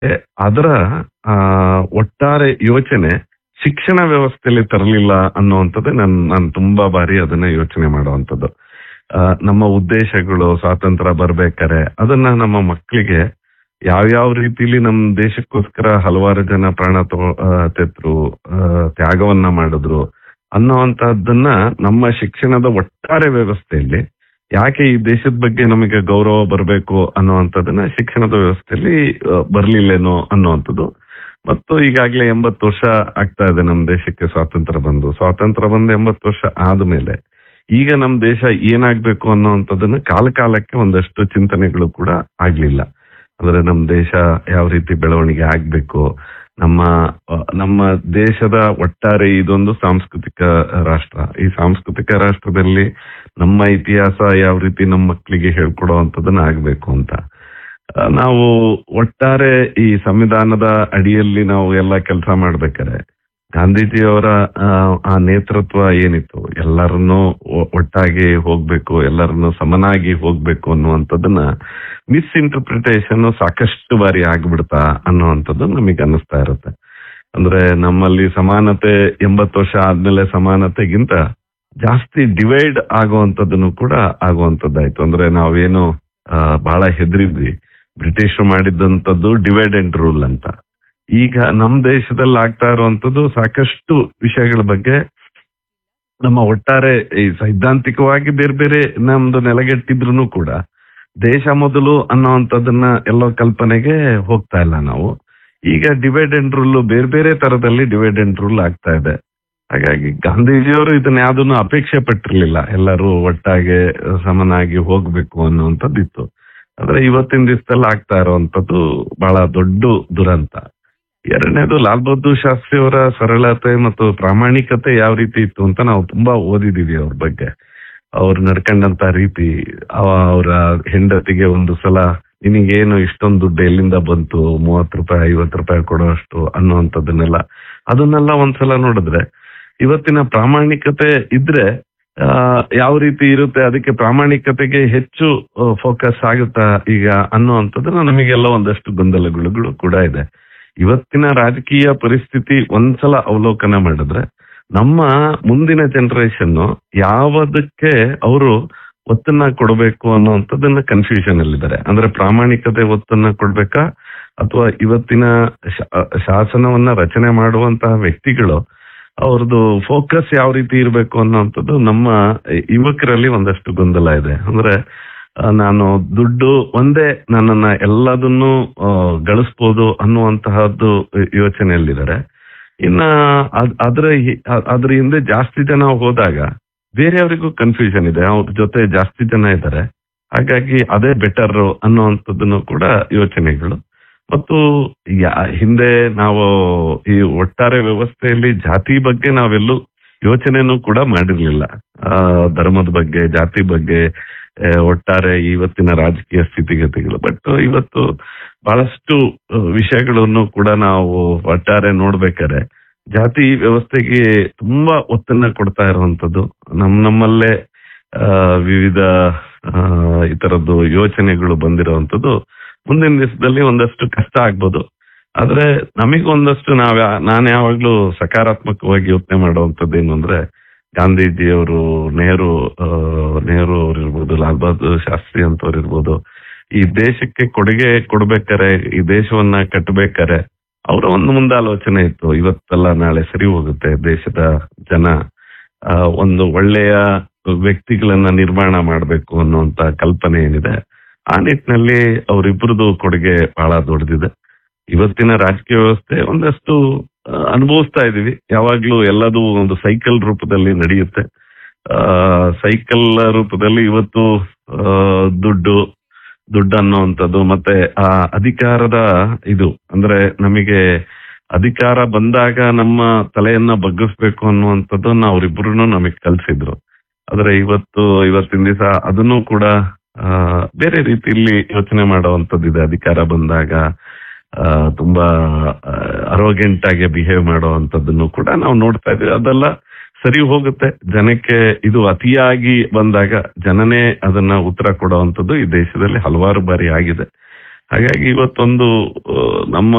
ಅದರ ಆ, ಒಟ್ಟಾರೆ ಯೋಚನೆ ಶಿಕ್ಷಣ ವ್ಯವಸ್ಥೆಯಲ್ಲಿ ತರಲಿಲ್ಲ ಅನ್ನುವಂಥದ್ದು ನನ್ ನಾನು ತುಂಬಾ ಬಾರಿ ಅದನ್ನ ಯೋಚನೆ ಮಾಡುವಂಥದ್ದು ಆ, ನಮ್ಮ ಉದ್ದೇಶಗಳು ಸ್ವಾತಂತ್ರ್ಯ ಬರ್ಬೇಕಾರೆ ಅದನ್ನ ನಮ್ಮ ಮಕ್ಕಳಿಗೆ ಯಾವ್ಯಾವ ರೀತಿಲಿ ನಮ್ಮ ದೇಶಕ್ಕೋಸ್ಕರ ಹಲವಾರು ಜನ ಪ್ರಾಣ ತಗೊ- ಆ, ತೆತ್ರು ಆ, ತ್ಯಾಗವನ್ನ ಮಾಡಿದ್ರು ಅನ್ನುವಂತಹದ್ದನ್ನ ನಮ್ಮ ಶಿಕ್ಷಣದ ಒಟ್ಟಾರೆ ವ್ಯವಸ್ಥೆಯಲ್ಲಿ ಯಾಕೆ ಈ ದೇಶದ ಬಗ್ಗೆ ನಮಗೆ ಗೌರವ ಬರಬೇಕು ಅನ್ನುವಂಥದ್ದನ್ನ ಶಿಕ್ಷಣದ ವ್ಯವಸ್ಥೆಯಲ್ಲಿ ಆ, ಬರ್ಲಿಲ್ಲೇನೋ ಅನ್ನುವಂಥದ್ದು ಮತ್ತು ಈಗಾಗಲೇ ಎಂಬತ್ತು ವರ್ಷ ಆಗ್ತಾ ಇದೆ ನಮ್ಮ ದೇಶಕ್ಕೆ ಸ್ವಾತಂತ್ರ್ಯ ಬಂದು ಸ್ವಾತಂತ್ರ್ಯ ಬಂದು ಎಂಬತ್ತು ವರ್ಷ ಆದ್ಮೇಲೆ ಈಗ ನಮ್ಮ ದೇಶ ಏನಾಗ್ಬೇಕು ಅನ್ನುವಂಥದ್ದನ್ನ ಕಾಲ ಕಾಲಕ್ಕೆ ಒಂದಷ್ಟು ಚಿಂತನೆಗಳು ಕೂಡ ಆಗ್ಲಿಲ್ಲ ಅಂದ್ರೆ ನಮ್ಮ ದೇಶ ಯಾವ ರೀತಿ ಬೆಳವಣಿಗೆ ಆಗ್ಬೇಕು ನಮ್ಮ ಆ, ನಮ್ಮ ದೇಶದ ಒಟ್ಟಾರೆ ಇದೊಂದು ಸಾಂಸ್ಕೃತಿಕ ರಾಷ್ಟ್ರ ಈ ಸಾಂಸ್ಕೃತಿಕ ರಾಷ್ಟ್ರದಲ್ಲಿ ನಮ್ಮ ಇತಿಹಾಸ ಯಾವ ರೀತಿ ನಮ್ಮ ಮಕ್ಕಳಿಗೆ ಹೇಳ್ಕೊಡುವಂಥದ್ದನ್ನ ಆಗ್ಬೇಕು ಅಂತ ಆ, ನಾವು ಒಟ್ಟಾರೆ ಈ ಸಂವಿಧಾನದ ಅಡಿಯಲ್ಲಿ ನಾವು ಎಲ್ಲ ಕೆಲಸ ಮಾಡ್ಬೇಕಾರೆ ಗಾಂಧೀಜಿಯವರ ಆ, ಆ ನೇತೃತ್ವ ಏನಿತ್ತು ಎಲ್ಲರನ್ನೂ ಒ- ಒಟ್ಟಾಗಿ ಹೋಗ್ಬೇಕು ಎಲ್ಲರನ್ನೂ ಸಮನಾಗಿ ಹೋಗ್ಬೇಕು ಅನ್ನುವಂಥದ್ದನ್ನ ಮಿಸ್ಇಂಟರ್ಪ್ರಿಟೇಷನ್ ಸಾಕಷ್ಟು ಬಾರಿ ಆಗ್ಬಿಡ್ತಾ ಅನ್ನುವಂಥದ್ದು ನಮಗೆ ಅನ್ನಿಸ್ತಾ ಇರುತ್ತೆ ಅಂದ್ರೆ ನಮ್ಮಲ್ಲಿ ಸಮಾನತೆ ಎಂಬತ್ತು ವರ್ಷ ಆದ್ಮೇಲೆ ಸಮಾನತೆಗಿಂತ ಜಾಸ್ತಿ ಡಿವೈಡ್ ಆಗುವಂತದ್ದನ್ನು ಕೂಡ ಆಗುವಂತದ್ದಾಯ್ತು ಅಂದ್ರೆ ನಾವೇನು ಆ, ಬಹಳ ಹೆದರಿದ್ವಿ ಬ್ರಿಟಿಷರು ಮಾಡಿದ್ದಂಥದ್ದು ಡಿವೈಡ್ ಅಂಡ್ ರೂಲ್ ಅಂತ ಈಗ ನಮ್ಮ ದೇಶದಲ್ಲಿ ಆಗ್ತಾ ಇರುವಂತದ್ದು ಸಾಕಷ್ಟು ವಿಷಯಗಳ ಬಗ್ಗೆ ನಮ್ಮ ಒಟ್ಟಾರೆ ಈ ಸೈದ್ಧಾಂತಿಕವಾಗಿ ಬೇರೆ ಬೇರೆ ನಮ್ದು ನೆಲೆಗೆಟ್ಟಿದ್ರು ಕೂಡ ದೇಶ ಮೊದಲು ಅನ್ನೋವಂಥದ್ದನ್ನ ಎಲ್ಲೋ ಕಲ್ಪನೆಗೆ ಹೋಗ್ತಾ ಇಲ್ಲ ನಾವು ಈಗ ಡಿವೈಡ್ ಅಂಡ್ ರೂಲ್ ಬೇರೆ ಬೇರೆ ತರದಲ್ಲಿ ಡಿವೈಡ್ ಅಂಡ್ ರೂಲ್ ಆಗ್ತಾ ಇದೆ ಹಾಗಾಗಿ ಗಾಂಧೀಜಿಯವರು ಇದನ್ನ ಯಾವ್ದನ್ನು ಅಪೇಕ್ಷೆ ಪಟ್ಟಿರ್ಲಿಲ್ಲ ಎಲ್ಲರೂ ಒಟ್ಟಾಗೆ ಸಮನಾಗಿ ಹೋಗ್ಬೇಕು ಅನ್ನುವಂಥದ್ದಿತ್ತು ಆದ್ರೆ ಇವತ್ತಿನ ದಿವಸದಲ್ಲಿ ಆಗ್ತಾ ಇರುವಂತದ್ದು ಬಹಳ ದೊಡ್ಡ ದುರಂತ ಎರಡನೇದು ಲಾಲ್ ಬಹದ್ದೂರ್ ಶಾಸ್ತ್ರಿ ಅವರ ಸರಳತೆ ಮತ್ತು ಪ್ರಾಮಾಣಿಕತೆ ಯಾವ ರೀತಿ ಇತ್ತು ಅಂತ ನಾವು ತುಂಬಾ ಓದಿದೀವಿ ಅವ್ರ ಬಗ್ಗೆ ಅವ್ರು ನಡ್ಕೊಂಡಂತ ರೀತಿ ಅವ- ಅವರ ಹೆಂಡತಿಗೆ ಒಂದು ಸಲ ನಿನಗೇನು ಇಷ್ಟೊಂದು ದುಡ್ಡು ಎಲ್ಲಿಂದ ಬಂತು ಮೂವತ್ತು ರೂಪಾಯಿ ಐವತ್ತು ರೂಪಾಯಿ ಕೊಡೋಷ್ಟು ಅನ್ನುವಂಥದ್ದನ್ನೆಲ್ಲ ಅದನ್ನೆಲ್ಲ ಒಂದ್ಸಲ ನೋಡಿದ್ರೆ ಇವತ್ತಿನ ಪ್ರಾಮಾಣಿಕತೆ ಇದ್ರೆ ಆ, ಯಾವ ರೀತಿ ಇರುತ್ತೆ ಅದಕ್ಕೆ ಪ್ರಾಮಾಣಿಕತೆಗೆ ಹೆಚ್ಚು ಫೋಕಸ್ ಆಗುತ್ತಾ ಈಗ ಅನ್ನುವಂಥದ್ದನ್ನ ನಮಗೆಲ್ಲ ಒಂದಷ್ಟು ಗೊಂದಲಗಳು ಕೂಡ ಇದೆ ಇವತ್ತಿನ ರಾಜಕೀಯ ಪರಿಸ್ಥಿತಿ ಒಂದ್ಸಲ ಅವಲೋಕನ ಮಾಡಿದ್ರೆ ನಮ್ಮ ಮುಂದಿನ ಜನರೇಷನ್ ಯಾವುದಕ್ಕೆ ಅವರು ಒತ್ತನ್ನ ಕೊಡಬೇಕು ಅನ್ನುವಂಥದ್ದನ್ನ ಕನ್ಫ್ಯೂಷನ್ ಅಲ್ಲಿದ್ದಾರೆ ಅಂದ್ರೆ ಪ್ರಾಮಾಣಿಕತೆ ಒತ್ತನ್ನ ಕೊಡ್ಬೇಕಾ ಅಥವಾ ಇವತ್ತಿನ ಶಾ- ಶಾಸನವನ್ನ ರಚನೆ ಮಾಡುವಂತಹ ವ್ಯಕ್ತಿಗಳು ಅವ್ರದ್ದು ಫೋಕಸ್ ಯಾವ ರೀತಿ ಇರಬೇಕು ಅನ್ನೋಂಥದ್ದು ನಮ್ಮ ಯುವಕರಲ್ಲಿ ಒಂದಷ್ಟು ಗೊಂದಲ ಇದೆ ಅಂದ್ರೆ ಆ, ನಾನು ದುಡ್ಡು ಒಂದೇ ನನ್ನನ್ನ ಎಲ್ಲದನ್ನು ಆ, ಗಳಿಸ್ಬೋದು ಅನ್ನುವಂತಹದ್ದು ಯೋಚನೆಯಲ್ಲಿದ್ದಾರೆ ಇನ್ನ ಅದ್- ಅದ್ರ ಹಿ- ಅ- ಅದ್ರ ಹಿಂದೆ ಜಾಸ್ತಿ ಜನ ಹೋದಾಗ ಬೇರೆಯವರಿಗೂ ಕನ್ಫ್ಯೂಷನ್ ಇದೆ ಅವ್ರ ಜೊತೆ ಜಾಸ್ತಿ ಜನ ಇದ್ದಾರೆ ಹಾಗಾಗಿ ಅದೇ ಬೆಟರ್ ಅನ್ನುವಂಥದ್ದನ್ನು ಕೂಡ ಯೋಚನೆಗಳು ಮತ್ತು ಯಾ- ಹಿಂದೆ ನಾವು ಈ ಒಟ್ಟಾರೆ ವ್ಯವಸ್ಥೆಯಲ್ಲಿ ಜಾತಿ ಬಗ್ಗೆ ನಾವೆಲ್ಲೂ ಯೋಚನೆನೂ ಕೂಡ ಮಾಡಿರ್ಲಿಲ್ಲ ಆ, ಧರ್ಮದ ಬಗ್ಗೆ ಜಾತಿ ಬಗ್ಗೆ ಆ, ಒಟ್ಟಾರೆ ಇವತ್ತಿನ ರಾಜಕೀಯ ಸ್ಥಿತಿಗತಿಗಳು ಬಟ್ ಇವತ್ತು ಬಹಳಷ್ಟು ಆ, ವಿಷಯಗಳನ್ನು ಕೂಡ ನಾವು ಒಟ್ಟಾರೆ ನೋಡ್ಬೇಕಾದ್ರೆ ಜಾತಿ ವ್ಯವಸ್ಥೆಗೆ ತುಂಬಾ ಒತ್ತನ್ನ ಕೊಡ್ತಾ ಇರುವಂತದ್ದು ನಮ್ ನಮ್ಮಲ್ಲೇ ಆ, ವಿವಿಧ ಆ, ಈ ತರದ್ದು ಯೋಚನೆಗಳು ಬಂದಿರುವಂತದ್ದು ಮುಂದಿನ ದಿವಸದಲ್ಲಿ ಒಂದಷ್ಟು ಕಷ್ಟ ಆಗ್ಬೋದು ಆದ್ರೆ ನಮಗೆ ಒಂದಷ್ಟು ನಾವ್ ಯಾ- ನಾನು ಯಾವಾಗ್ಲೂ ಸಕಾರಾತ್ಮಕವಾಗಿ ಯೋಚನೆ ಮಾಡುವಂತದ್ದು ಏನು ಅಂದ್ರೆ ಗಾಂಧೀಜಿಯವರು ನೆಹರು ಆ, ನೆಹರು ಅವ್ರಿರ್ಬೋದು ಲಾಲ್ ಬಹದ್ದೂರ್ ಶಾಸ್ತ್ರಿ ಅಂತವ್ರು ಇರ್ಬೋದು ಈ ದೇಶಕ್ಕೆ ಕೊಡುಗೆ ಕೊಡ್ಬೇಕಾರೆ ಈ ದೇಶವನ್ನ ಕಟ್ಟಬೇಕಾರೆ ಅವರ ಒಂದು ಮುಂದಾಲೋಚನೆ ಇತ್ತು ಇವತ್ತಲ್ಲ ನಾಳೆ ಸರಿ ಹೋಗುತ್ತೆ ದೇಶದ ಜನ ಆ, ಒಂದು ಒಳ್ಳೆಯ ವ್ಯಕ್ತಿಗಳನ್ನ ನಿರ್ಮಾಣ ಮಾಡಬೇಕು ಅನ್ನುವಂತ ಕಲ್ಪನೆ ಏನಿದೆ ಆ ನಿಟ್ಟಿನಲ್ಲಿ ಅವರಿಬ್ಬರದು ಕೊಡುಗೆ ಬಹಳ ದೊಡ್ಡದಿದೆ ಇವತ್ತಿನ ರಾಜಕೀಯ ವ್ಯವಸ್ಥೆ ಒಂದಷ್ಟು ಆ, ಅನುಭವಿಸ್ತಾ ಇದೀವಿ ಯಾವಾಗ್ಲೂ ಎಲ್ಲದೂ ಒಂದು ಸೈಕಲ್ ರೂಪದಲ್ಲಿ ನಡೆಯುತ್ತೆ ಆ ಸೈಕಲ್ ರೂಪದಲ್ಲಿ ಇವತ್ತು ಆ, ದುಡ್ಡು ದುಡ್ಡು ಅನ್ನುವಂಥದ್ದು ಮತ್ತೆ ಆ ಅಧಿಕಾರದ ಇದು ಅಂದ್ರೆ ನಮಗೆ ಅಧಿಕಾರ ಬಂದಾಗ ನಮ್ಮ ತಲೆಯನ್ನ ಬಗ್ಗಿಸ್ಬೇಕು ಅನ್ನುವಂಥದ್ದನ್ನ ಅವರಿಬ್ರು ನಮಗೆ ಕಲ್ಸಿದ್ರು ಆದ್ರೆ ಇವತ್ತು ಇವತ್ತಿನ ದಿವಸ ಅದನ್ನು ಕೂಡ ಆ, ಬೇರೆ ರೀತಿಯಲ್ಲಿ ಯೋಚನೆ ಮಾಡುವಂತದ್ದಿದೆ ಅಧಿಕಾರ ಬಂದಾಗ ಆ, ತುಂಬಾ ಅರೋಗೆಂಟ್ ಆಗಿ ಬಿಹೇವ್ ಮಾಡುವಂತದ್ದನ್ನು ಕೂಡ ನಾವು ನೋಡ್ತಾ ಇದ್ದೀವಿ ಅದೆಲ್ಲ ಸರಿ ಹೋಗುತ್ತೆ ಜನಕ್ಕೆ ಇದು ಅತಿಯಾಗಿ ಬಂದಾಗ ಜನನೇ ಅದನ್ನ ಉತ್ತರ ಕೊಡುವಂತದ್ದು ಈ ದೇಶದಲ್ಲಿ ಹಲವಾರು ಬಾರಿ ಆಗಿದೆ ಹಾಗಾಗಿ ಇವತ್ತೊಂದು ಆ, ನಮ್ಮ